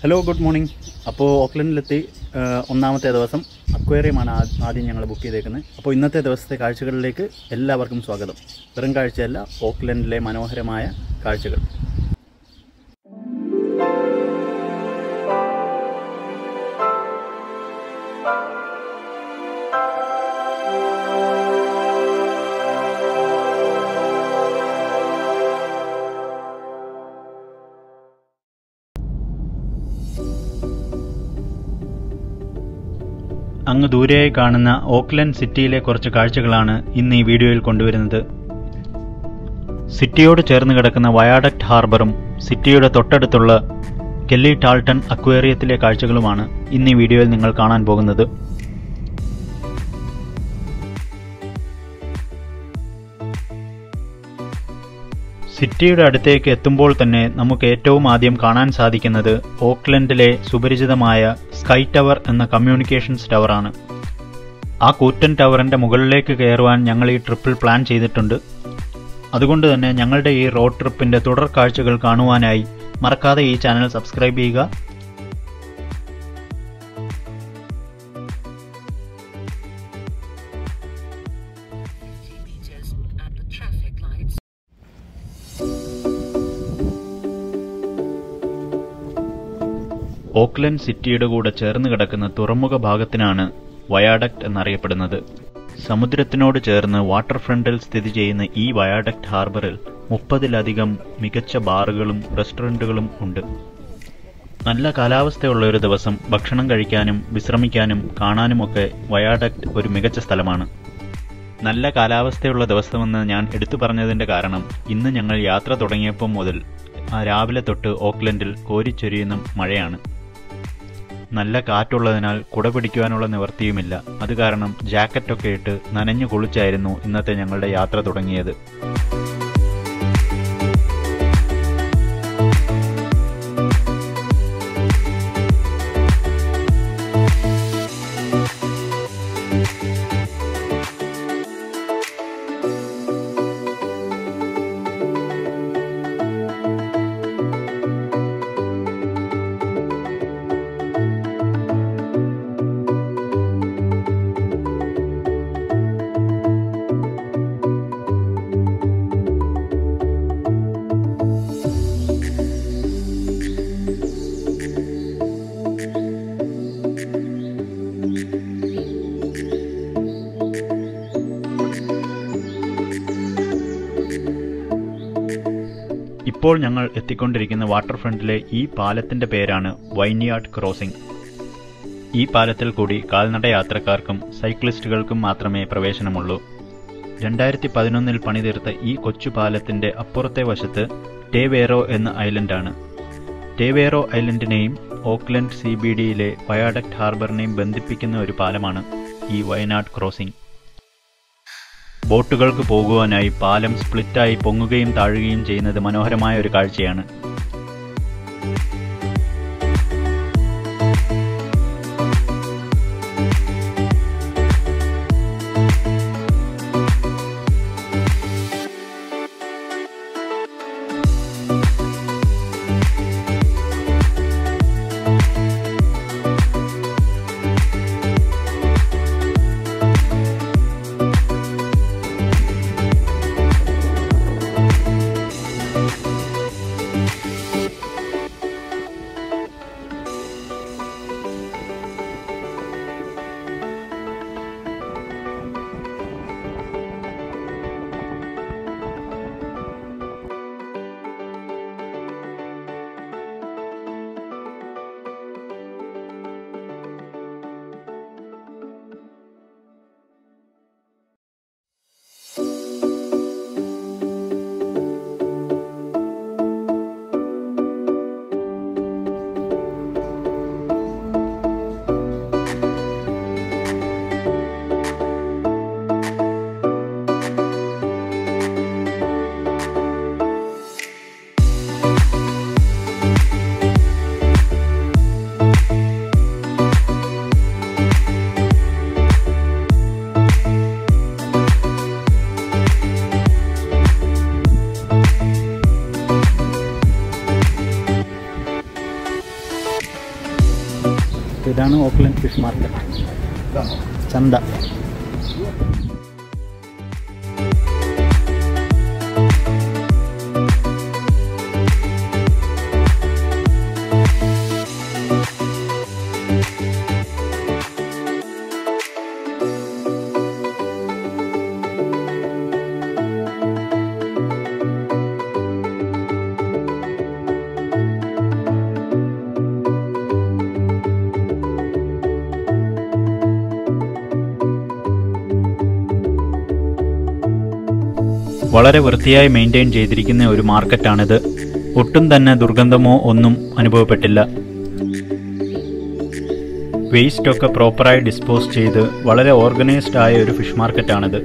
Hello good morning അപ്പോൾ ഓക്ലൻഡിലെത്തി ആ, ഒന്നാമത്തെ ദിവസം അക്വേറിയമാണ് ആ- ആദ്യം ഞങ്ങൾ ബുക്ക് ചെയ്തേക്കുന്നത് അപ്പോൾ ഇന്നത്തെ ദിവസത്തെ കാഴ്ചകളിലേക്ക് എല്ലാവർക്കും സ്വാഗതം വെറും കാഴ്ചയല്ല ഓക്ലൻഡിലെ മനോഹരമായ കാഴ്ചകൾ അങ്ങ് ദൂരെയായി കാണുന്ന ഓക്ലൻഡ് സിറ്റിയിലെ കുറച്ച് കാഴ്ചകളാണ് ഇന്ന് ഈ വീഡിയോയിൽ കൊണ്ടുവരുന്നത് സിറ്റിയോട് ചേർന്ന് കിടക്കുന്ന വയാഡക്ട് ഹാർബറും സിറ്റിയുടെ തൊട്ടടുത്തുള്ള കെല്ലി ടാൾട്ടൺ അക്വേറിയത്തിലെ കാഴ്ചകളുമാണ് ഇന്ന് ഈ വീഡിയോയിൽ നിങ്ങൾ കാണാൻ പോകുന്നത് സിറ്റിയുടെ അടുത്തേക്ക് എത്തുമ്പോൾ തന്നെ നമുക്ക് ഏറ്റവും ആദ്യം കാണാൻ സാധിക്കുന്നത് ഓക്ലൻഡിലെ സുപരിചിതമായ സ്കൈ ടവർ എന്ന കമ്മ്യൂണിക്കേഷൻസ് ടവറാണ് ആ കൂറ്റൻ ടവറിന്റെ മുകളിലേക്ക് കയറുവാൻ ഞങ്ങൾ ഈ ട്രിപ്പിൽ പ്ലാൻ ചെയ്തിട്ടുണ്ട് അതുകൊണ്ട് തന്നെ ഞങ്ങളുടെ ഈ റോഡ് ട്രിപ്പിന്റെ തുടർ കാഴ്ചകൾ കാണുവാനായി മറക്കാതെ ഈ ചാനൽ സബ്സ്ക്രൈബ് ചെയ്യുക meters at the traffic lights. Auckland സിറ്റിയുടെ കൂടെ ചേർന്ന് കിടക്കുന്ന തുറമുഖ ഭാഗത്തിനാണ് വയാഡക്ട് എന്നറിയപ്പെടുന്നത് സമുദ്രത്തിനോട് ചേർന്ന് വാട്ടർ ഫ്രണ്ടിൽ സ്ഥിതി ചെയ്യുന്ന ഈ വയാഡക്ട് ഹാർബറിൽ മുപ്പതിലധികം മികച്ച ബാറുകളും റെസ്റ്റോറൻറ്റുകളും ഉണ്ട് നല്ല കാലാവസ്ഥയുള്ള ഒരു ദിവസം ഭക്ഷണം കഴിക്കാനും വിശ്രമിക്കാനും കാണാനുമൊക്കെ വയാഡക്ട് ഒരു മികച്ച സ്ഥലമാണ് നല്ല കാലാവസ്ഥയുള്ള ദിവസമെന്ന് ഞാൻ എടുത്തു പറഞ്ഞതിന്റെ കാരണം ഇന്ന് ഞങ്ങൾ യാത്ര തുടങ്ങിയപ്പോൾ മുതൽ ആ രാവിലെ തൊട്ട് ഓക്ലൻഡിൽ കോരിച്ചൊരിയുന്ന മഴയാണ് നല്ല കാറ്റുള്ളതിനാൽ കുട പിടിക്കുവാനുള്ള നിവൃത്തിയുമില്ല അത് കാരണം ജാക്കറ്റൊക്കെ ഇട്ട് നനഞ്ഞു കുളിച്ചായിരുന്നു ഇന്നത്തെ ഞങ്ങളുടെ യാത്ര തുടങ്ങിയത് ഇപ്പോൾ ഞങ്ങൾ എത്തിക്കൊണ്ടിരിക്കുന്ന വാട്ടർ ഫ്രണ്ടിലെ ഈ പാലത്തിന്റെ പേരാണ് വൈൻയാർഡ് ക്രോസിംഗ് ഈ പാലത്തിൽ കൂടി കാൽനട യാത്രക്കാർക്കും സൈക്ലിസ്റ്റുകൾക്കും മാത്രമേ പ്രവേശനമുള്ളൂ രണ്ടായിരത്തി പതിനൊന്നിൽ പണിതീർത്ത ഈ കൊച്ചു പാലത്തിന്റെ അപ്പുറത്തെ വശത്ത് ടേവേറോ എന്ന ഐലൻഡാണ് ടേവേറോ ഐലൻഡിനെയും ഓക്ലൻഡ് സി ബി ഡിയിലെ വയാഡക്ട് ഹാർബറിനെയും ബന്ധിപ്പിക്കുന്ന ഒരു പാലമാണ് ഈ വയനാട് ക്രോസിംഗ് ബോട്ടുകൾക്ക് പോകുവാനായി പാലം സ്പ്ലിറ്റായി പൊങ്ങുകയും താഴുകയും ചെയ്യുന്നത് മനോഹരമായ ഒരു കാഴ്ചയാണ് ഓക്ലൻഡ് ഫിഷ് മാർക്കറ്റ് ചന്ത വളരെ വൃത്തിയായി മെയിൻറ്റെയിൻ ചെയ്തിരിക്കുന്ന ഒരു മാർക്കറ്റാണിത് ഒട്ടും തന്നെ ദുർഗന്ധമോ ഒന്നും അനുഭവപ്പെട്ടില്ല വേസ്റ്റ് ഒക്കെ പ്രോപ്പറായി ഡിസ്പോസ് ചെയ്ത് വളരെ ഓർഗനൈസ്ഡ് ആയ ഒരു ഫിഷ് മാർക്കറ്റാണിത്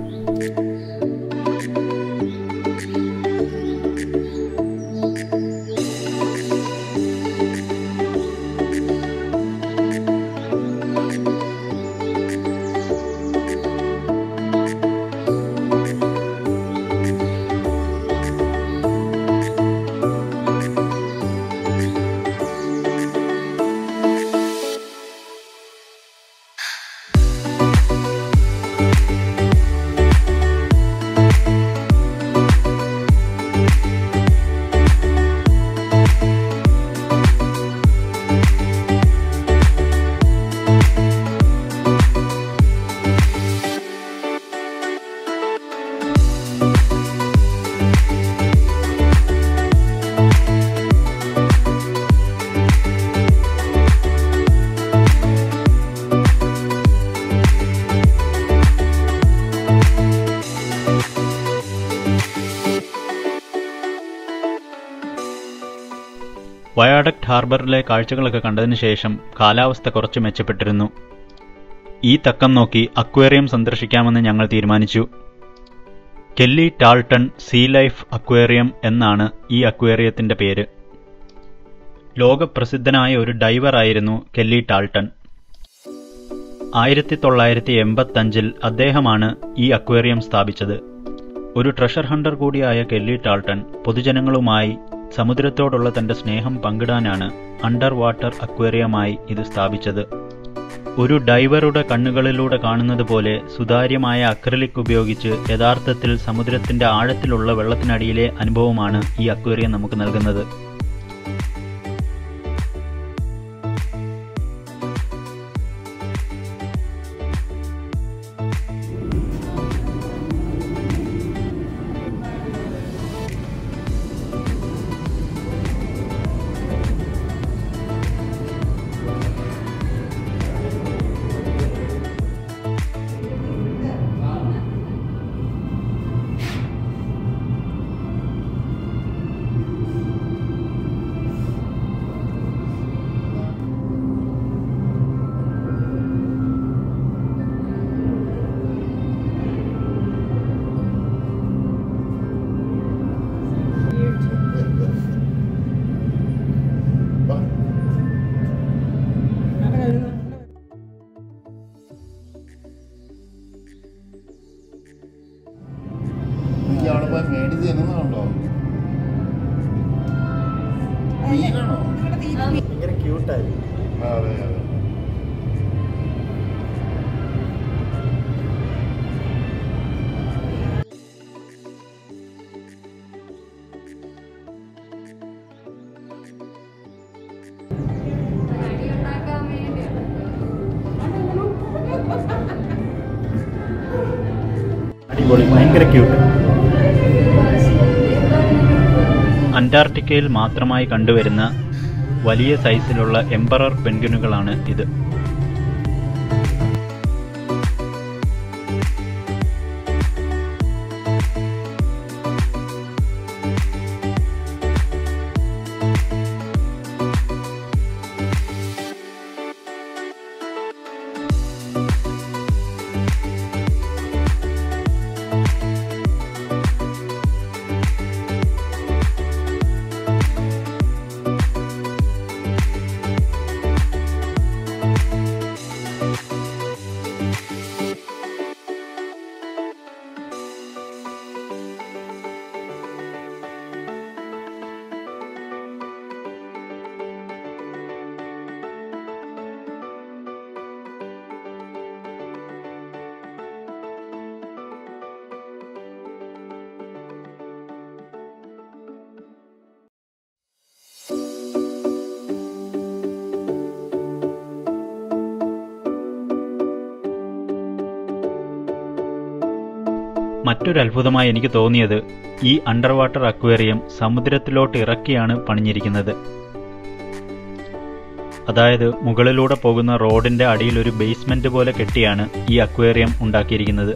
വയാഡക്ട് ഹാർബറിലെ കാഴ്ചകളൊക്കെ കണ്ടതിന് ശേഷം കാലാവസ്ഥ കുറച്ച് മെച്ചപ്പെട്ടിരുന്നു ഈ തക്കം നോക്കി അക്വേറിയം സന്ദർശിക്കാമെന്ന് ഞങ്ങൾ തീരുമാനിച്ചു Kelly Tarlton sea life aquarium എന്നാണ് ഈ അക്വേറിയത്തിന്റെ പേര് ലോകപ്രസിദ്ധനായ ഒരു ഡൈവറായിരുന്നു കെല്ലി ടാൾട്ടൺ ആയിരത്തി തൊള്ളായിരത്തി എൺപത്തഞ്ചിൽ അദ്ദേഹമാണ് ഈ അക്വേറിയം സ്ഥാപിച്ചത് ഒരു ട്രഷർ ഹണ്ടർ കൂടിയായ കെല്ലി ടാൾട്ടൺ പൊതുജനങ്ങളുമായി സമുദ്രത്തോടുള്ള തന്റെ സ്നേഹം പങ്കിടാനാണ് അണ്ടർ വാട്ടർ അക്വേറിയമായി ഇത് സ്ഥാപിച്ചത് ഒരു ഡൈവറുടെ കണ്ണുകളിലൂടെ കാണുന്നത് പോലെ സുതാര്യമായ അക്രലിക് ഉപയോഗിച്ച് യഥാർത്ഥത്തിൽ സമുദ്രത്തിന്റെ ആഴത്തിലുള്ള വെള്ളത്തിനടിയിലെ അനുഭവമാണ് ഈ അക്വേറിയം നമുക്ക് നൽകുന്നത് ഈ അവിടെ പോയി മേടിച്ച് തിന്നുന്നുണ്ടോ മീനാണോ ഭയങ്കര ക്യൂട്ടായി ആ, അതെ അതെ അടിപൊളി ഭയങ്കര ക്യൂട്ട് അന്റാർട്ടിക്കയിൽ മാത്രമായി കണ്ടുവരുന്ന വലിയ സൈസിലുള്ള എംബറർ പെൻഗ്വിനുകളാണ് ഇത് മറ്റൊരു അത്ഭുതമായി എനിക്ക് തോന്നിയത് ഈ അണ്ടർ വാട്ടർ അക്വേറിയം സമുദ്രത്തിലോട്ട് ഇറക്കിയാണ് പണിഞ്ഞിരിക്കുന്നത് അതായത് മുകളിലൂടെ പോകുന്ന റോഡിന്റെ അടിയിൽ ഒരു ബേസ്മെന്റ് പോലെ കെട്ടിയാണ് ഈ അക്വേറിയം ഉണ്ടാക്കിയിരിക്കുന്നത്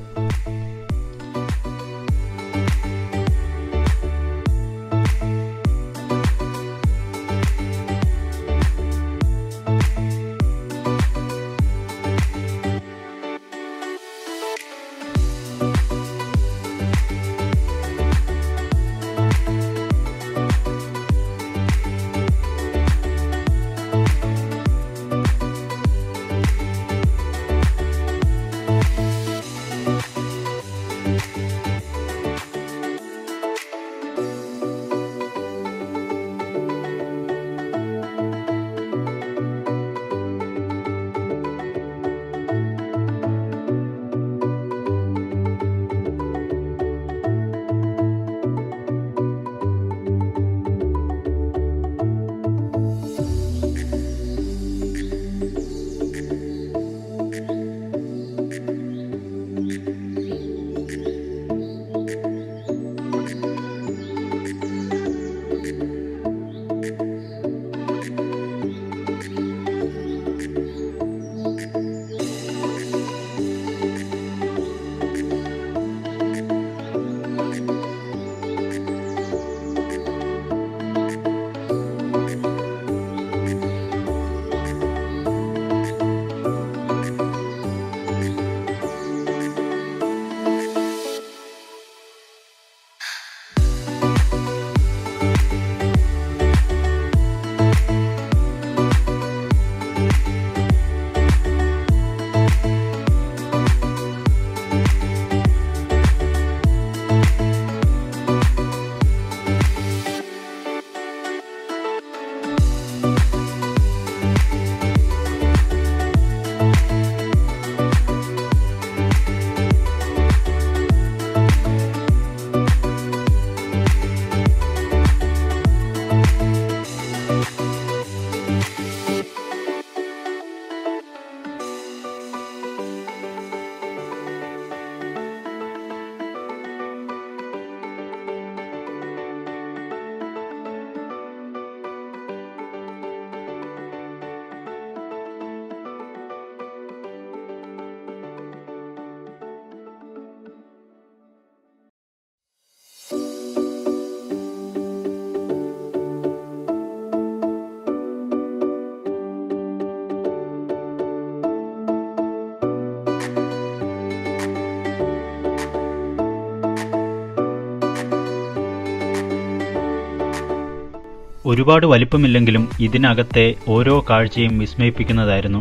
ഒരുപാട് വലിപ്പമില്ലെങ്കിലും ഇതിനകത്തെ ഓരോ കാഴ്ചയും വിസ്മയിപ്പിക്കുന്നതായിരുന്നു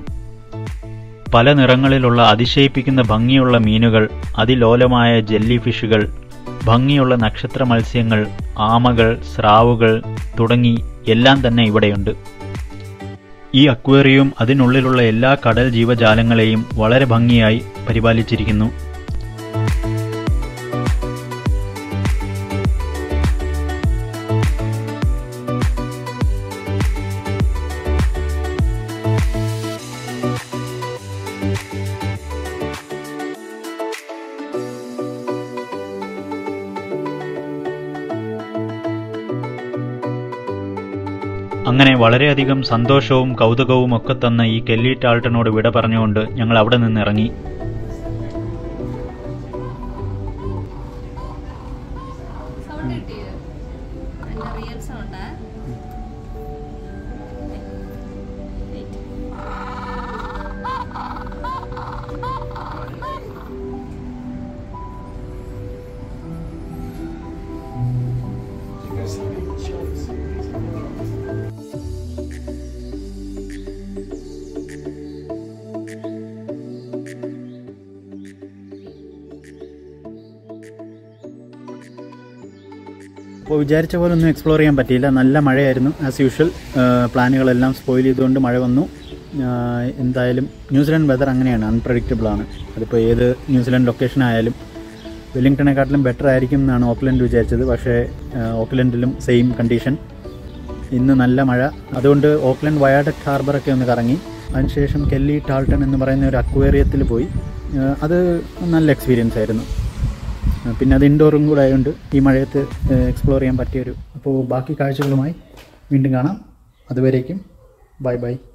പല നിറങ്ങളിലുള്ള അതിശയിപ്പിക്കുന്ന ഭംഗിയുള്ള മീനുകൾ അതിലോലമായ ജെല്ലി ഫിഷുകൾ ഭംഗിയുള്ള നക്ഷത്ര മത്സ്യങ്ങൾ ആമകൾ സ്രാവുകൾ തുടങ്ങി എല്ലാം തന്നെ ഇവിടെയുണ്ട് ഈ അക്വേറിയവും അതിനുള്ളിലുള്ള എല്ലാ കടൽ ജീവജാലങ്ങളെയും വളരെ ഭംഗിയായി പരിപാലിച്ചിരിക്കുന്നു അങ്ങനെ വളരെയധികം സന്തോഷവും കൗതുകവും ഒക്കെ തന്ന ഈ കെല്ലി ടാൾട്ടനോട് വിട പറഞ്ഞുകൊണ്ട് ഞങ്ങൾ അവിടെ നിന്ന് ഇറങ്ങി സൗണ്ട് കിട്ടിയോ അതിന്റെ റിയൽ സൗണ്ടാ അപ്പോൾ വിചാരിച്ച പോലെ ഒന്നും എക്സ്പ്ലോർ ചെയ്യാൻ പറ്റിയില്ല നല്ല മഴയായിരുന്നു ആസ് യൂഷ്വൽ പ്ലാനുകളെല്ലാം സ്പോയിൽ ചെയ്തുകൊണ്ട് മഴ വന്നു ആ, എന്തായാലും ന്യൂസിലാൻഡ് വെതർ അങ്ങനെയാണ് അൺപ്രഡിക്റ്റബിൾ ആണ് അതിപ്പോൾ ഏത് ന്യൂസിലാൻഡ് ലൊക്കേഷൻ ആയാലും വെല്ലിംഗ്ടണെക്കാട്ടിലും ബെറ്റർ ആയിരിക്കും എന്നാണ് ഓക്ലൻഡ് വിചാരിച്ചത് പക്ഷേ ആ, ഓക്ലൻഡിലും സെയിം കണ്ടീഷൻ ഇന്ന് നല്ല മഴ അതുകൊണ്ട് ഓക്ലൻഡ് വയാഡക്ട് ഹാർബറൊക്കെ ഒന്ന് കറങ്ങി അതിനുശേഷം കെല്ലി ടാൾട്ടൺ എന്ന് പറയുന്ന ഒരു അക്വേറിയത്തിൽ പോയി ആ, അത് നല്ല എക്സ്പീരിയൻസ് ആയിരുന്നു ആ, പിന്നെ അത് ഇൻഡോറും കൂടെ ആയതുകൊണ്ട് ഈ മഴയത്ത് എക്സ്പ്ലോർ ചെയ്യാൻ പറ്റിയൊരു അപ്പോൾ ബാക്കി കാഴ്ചകളുമായി വീണ്ടും കാണാം അതുവരേക്കും ബൈ ബൈ